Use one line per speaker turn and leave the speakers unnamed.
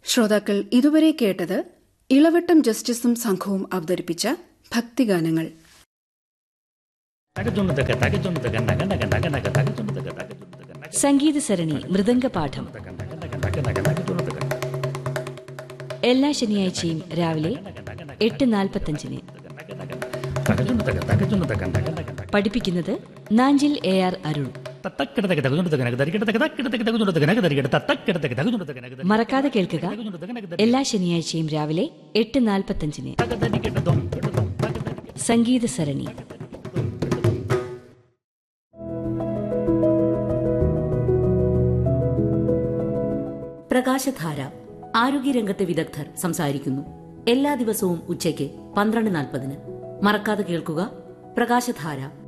ശ്രോതാക്കൾ ഇതുവരെ കേട്ടത് ഇളവട്ടം ജസ്റ്റിസും സംഘവും അവതരിപ്പിച്ച ഭക്തിഗാനങ്ങൾ
തകതുണ്ടക തകതുണ്ടക നഗ നഗ നഗ നഗ തകതുണ്ടക തകതുണ്ടക നഗ
സംഗീത സരണി മൃദംഗപാഠം
നഗ നഗ നഗ നഗ തകതുണ്ടക
എല്ലാ ശനിയാഴ്ചയും രാവിലെ എട്ട് നാൽപ്പത്തഞ്ചിന്
തകതുണ്ടക തകതുണ്ടക നഗ നഗ നഗ
പഠിപ്പിക്കുന്നത് നാഞ്ചിൽ എ ആർ അരുൺ
തത്തക്കിടതക തകതുണ്ടക നഗ തരികിടതക തക്കിടതക തകതുണ്ടക നഗ തരികിട തത്തക്കിടതക തകതുണ്ടക നഗ തരി
മറക്കാതെ കേൾക്കുക
തകതുണ്ടക നഗ തരി
എല്ലാ ശനിയാഴ്ചയും രാവിലെ എട്ട് നാൽപ്പത്തഞ്ചിന്
തകതരികിടതും കിടതും തകതരി
സംഗീത സരണി
പ്രകാശധാര ആരോഗ്യരംഗത്തെ വിദഗ്ധർ സംസാരിക്കുന്നു എല്ലാ ദിവസവും ഉച്ചയ്ക്ക് പന്ത്രണ്ട് നാൽപ്പതിന് മറക്കാതെ കേൾക്കുക പ്രകാശധാര